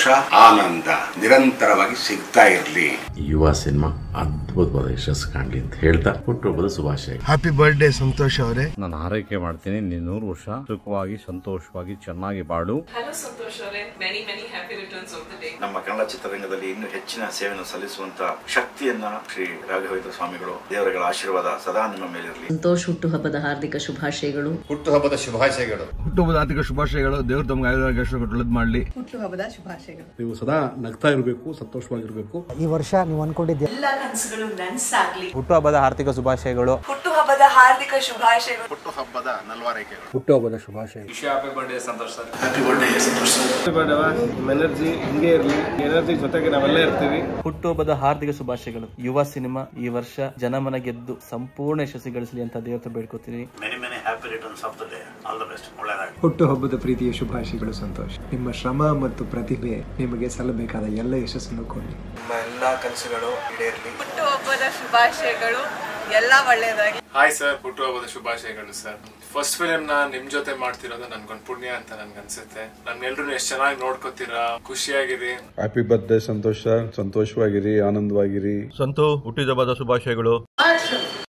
ಸಂತೋಷ ಆನಂದ ನಿರಂತರವಾಗಿ ಸಿಗ್ತಾ ಇರಲಿ ಯುವ ಸಿನಿಮಾ ಅದ್ಭುತವಾದ ಯಶಸ್ಸು ಕಾಣಲಿ ಅಂತ ಹೇಳ್ತಾ ಹುಟ್ಟುಹಬ್ಬದ ಶುಭಾಶಯ ಹ್ಯಾಪಿ ಬರ್ಡೇ ಸಂತೋಷ್ ಅವರೇ ನಾನು ಆರೈಕೆ ಮಾಡ್ತೀನಿ ನೀನು ನೂರು ವರ್ಷ ಸುಖವಾಗಿ ಸಂತೋಷವಾಗಿ ಚೆನ್ನಾಗಿ ಬಾಳು Hello Santosh Avare. Many, many happy returns of the day. ನಮ್ಮ ಕನ್ನಡ ಚಿತ್ರರಂಗದಲ್ಲಿ ಇನ್ನೂ ಹೆಚ್ಚಿನ ಸೇವೆಯನ್ನು ಸಲ್ಲಿಸುವಂತ ಶಕ್ತಿಯನ್ನ ಶ್ರೀ ರಾಘವೇಂದ್ರ ಸ್ವಾಮಿಗಳು ದೇವರುಗಳ ಆಶೀರ್ವಾದ ಸದಾ ನಿಮ್ಮ ಮೇಲಿರಲಿ ಸಂತೋಷ್ ಹುಟ್ಟುಹಬ್ಬದ ಹಾರ್ದಿಕ ಶುಭಾಶಯಗಳು ಹುಟ್ಟುಹಬ್ಬದ ಶುಭಾಶಯಗಳು ಹುಟ್ಟುಹಬ್ಬದ ಆರ್ಥಿಕ ಶುಭಾಶಯಗಳು ದೇವ್ರು ತಮ್ಗೆ ಆಯುರ್ವೇದ ಒಳ್ಳೇದು ಮಾಡಲಿ ಹುಟ್ಟುಹಬ್ಬದ ಶುಭಾಶಯಗಳು ನೀವು ಸದಾ ನಗ್ತಾ ಇರಬೇಕು ಸಂತೋಷವಾಗಿರಬೇಕು ಈ ವರ್ಷ ನೀವು ಅನ್ಕೊಂಡಿದ್ದೆ ಎಲ್ಲ ಕನಸುಗಳು ನನ್ಸಾಗ್ಲಿ ಹುಟ್ಟುಹಬ್ಬದ ಆರ್ಥಿಕ ಶುಭಾಶಯಗಳು ಹುಟ್ಟುಹಬ್ಬದ ಹಾರ್ದಿಕ ಶುಭಾಶಯಗಳು ಹುಟ್ಟುಹಬ್ಬದ ನಲ್ವಾರೈಕೆಗಳು ಹುಟ್ಟುಹಬ್ಬದ ಶುಭಾಶಯ ಎನರ್ಜಿ ಹಿಂಗೆ ಇರಲಿ ಎನರ್ಜಿ ಜೊತೆಗೆ ನಾವೆಲ್ಲ ಇರ್ತೀವಿ ಹುಟ್ಟುಹಬ್ಬದ ಹಾರ್ದಿಕ ಶುಭಾಶಯಗಳು ಯುವ ಸಿನಿಮಾ ಈ ವರ್ಷ ಜನಮನ ಗೆದ್ದು ಸಂಪೂರ್ಣ ಯಶಸ್ವಿ ಗಳಿಸಲಿ ಅಂತ ದೇವತೆ ಬೇಡ್ಕೊತೀನಿ many many happy returns of the day all the best ಒಳ್ಳೆಯದಾಗಿ ಹುಟ್ಟುಹಬ್ಬದ ಪ್ರೀತಿಯ ಶುಭಾಶಯಗಳು ಸಂತೋಷ್ ನಿಮ್ಮ ಶ್ರಮ ಮತ್ತು ಪ್ರತಿಭೆ ನಿಮಗೆ ಸಲ್ಲಬೇಕಾದ ಎಲ್ಲ ಯಶಸ್ಸನ್ನು ಕೊಡಿ ನಿಮ್ಮ ಎಲ್ಲಾ ಕನಸುಗಳು ಈಡೇರಲಿ ಹುಟ್ಟುಹಬ್ಬದ ಶುಭಾಶಯಗಳು ಎಲ್ಲ ಒಳ್ಳೆಯದಾಗಿ ಹಾಯ್ ಸರ್ ಹುಟ್ಟುಹಬ್ಬದ ಶುಭಾಶಯಗಳು ಸರ್ ಫಸ್ಟ್ ಫಿಲಿಮ್ ನ ನಿಮ್ ಜೊತೆ ಮಾಡ್ತಿರೋದು ನನ್ಗೊಂದ್ ಪುಣ್ಯ ಅಂತ ನನ್ಗೆ ಅನ್ಸುತ್ತೆ ನಮ್ನೆಲ್ರು ಎಷ್ಟ್ ಚೆನ್ನಾಗಿ ನೋಡ್ಕೋತೀರಾ ಖುಷಿಯಾಗಿರಿ ಹ್ಯಾಪಿ ಬರ್ತ್ಡೇ ಸಂತೋಷ ಸಂತೋಷವಾಗಿರಿ ಆನಂದವಾಗಿರಿ ಸಂತು ಹುಟ್ಟಿದಬ್ಬದ ಶುಭಾಶಯಗಳು Action.